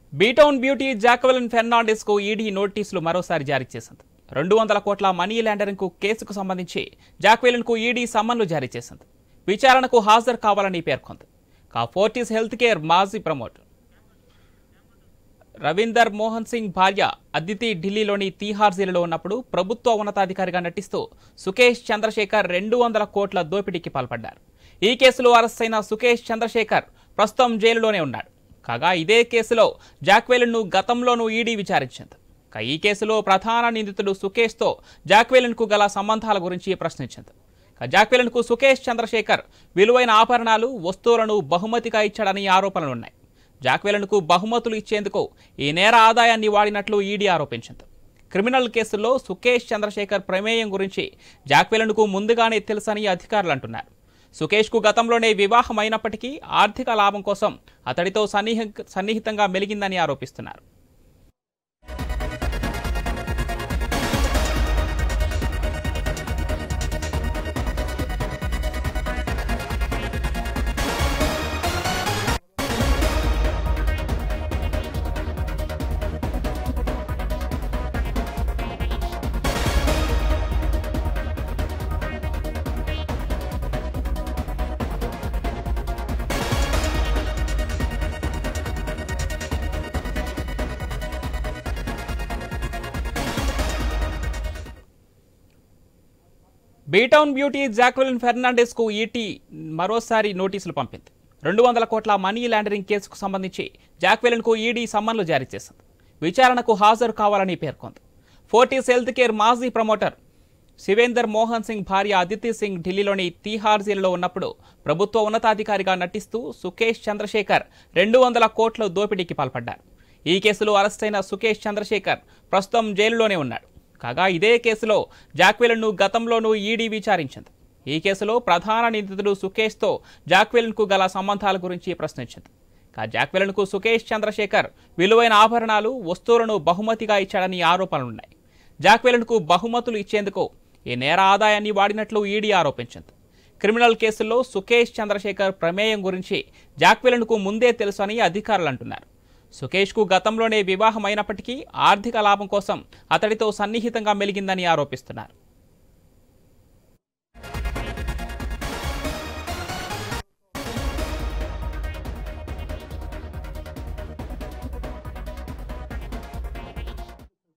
B-Town beauty Jacqueline Fernandez కు ED నోటీసులు మరోసారి జారీ చేసింది రెండు వందల కోట్ల మనీ లాండరింగ్ కు కేసుకు సంబంధించి జాక్వెలిన్ కు ఈడీ సమ్మన్లు జారీ చేసింది విచారణకు హాజరు కావాలని పేర్కొంది కా ఫోర్టీస్ హెల్త్ కేర్ మాజీ ప్రమోటర్ రవీందర్ మోహన్ సింగ్ భార్య అదితి ఢిల్లీలోని తీహార్ జైలులో ఉన్నప్పుడు ప్రభుత్వ ఉన్నతాధికారిగా నటిస్తూ సుకేష్ చంద్రశేఖర్ రెండు వందల కోట్ల దోపిడీకి పాల్పడ్డారు ఈ కేసులో అరెస్ట్ అయిన సుకేష్ చంద్రశేఖర్ ప్రస్తుతం జైలులోనే ఉన్నాడు కాగా ఇదే కేసులో జాక్వెలిన్ను గతంలోనూ ఈడీ విచారించింది ఇక ఈ కేసులో ప్రధాన నిందితుడు సుకేష్తో జాక్వెలిన్కు గల సంబంధాల గురించి ప్రశ్నించింది ఇక జాక్వెలిన్కు సుకేష్ చంద్రశేఖర్ విలువైన ఆభరణాలు వస్తువులను బహుమతిగా ఇచ్చాడని ఆరోపణలున్నాయి జాక్వెలన్కు బహుమతులు ఇచ్చేందుకు ఈ నేర ఆదాయాన్ని వాడినట్లు ఈడీ ఆరోపించింది క్రిమినల్ కేసుల్లో సుకేష్ చంద్రశేఖర్ ప్రమేయం గురించి జాక్వెలన్కు ముందుగానే తెలుసని అధికారులు అంటున్నారు సుకేష్కు గతంలోనే వివాహం అయినప్పటికీ ఆర్థిక లాభం కోసం అతడితో సన్నిహ సన్నిహితంగా మెలిగిందని ఆరోపిస్తున్నారు బీటౌన్ బ్యూటీ జాక్వెలిన్ ఫెర్నాండెస్ కు ఈటీ మరోసారి నోటీసులు పంపింది రెండు వందల కోట్ల మనీ లాండరింగ్ కేసుకు సంబంధించి జాక్వెలిన్ కు ఈడీ సమ్మన్లు జారీ చేసింది విచారణకు హాజరు కావాలని పేర్కొంది ఫోర్టీస్ హెల్త్ కేర్ మాజీ ప్రమోటర్ శివేందర్ మోహన్ సింగ్ భార్య అదితి సింగ్ ఢిల్లీలోని తీహార్ జైలులో ఉన్నప్పుడు ప్రభుత్వ ఉన్నతాధికారిగా నటిస్తూ సుకేష్ చంద్రశేఖర్ రెండు వందల కోట్ల దోపిడీకి పాల్పడ్డారు ఈ కేసులో అరెస్టైన సుకేష్ చంద్రశేఖర్ ప్రస్తుతం జైలులోనే ఉన్నాడు కాగా ఇదే కేసులో జాక్వెలిన్ను గతంలోనూ ఈడీ విచారించింది ఈ కేసులో ప్రధాన నిందితుడు సుకేష్తో జాక్వెలిన్కు గల సంబంధాల గురించి ప్రశ్నించింది కా జాక్వెలిన్కు సుకేష్ చంద్రశేఖర్ విలువైన ఆభరణాలు వస్తువులను బహుమతిగా ఇచ్చాడని ఆరోపణలున్నాయి జాక్వెలిన్కు బహుమతులు ఇచ్చేందుకు ఈ నేర ఆదాయాన్ని వాడినట్లు ఈడీ ఆరోపించింది క్రిమినల్ కేసుల్లో సుకేష్ చంద్రశేఖర్ ప్రమేయం గురించి జాక్వెలిన్కు ముందే తెలుసు అని అధికారులు అంటున్నారు సుకేష్కు గతంలోనే వివాహం అయినప్పటికీ ఆర్థిక లాభం కోసం అతడితో సన్నిహితంగా మెలిగిందని ఆరోపిస్తున్నారు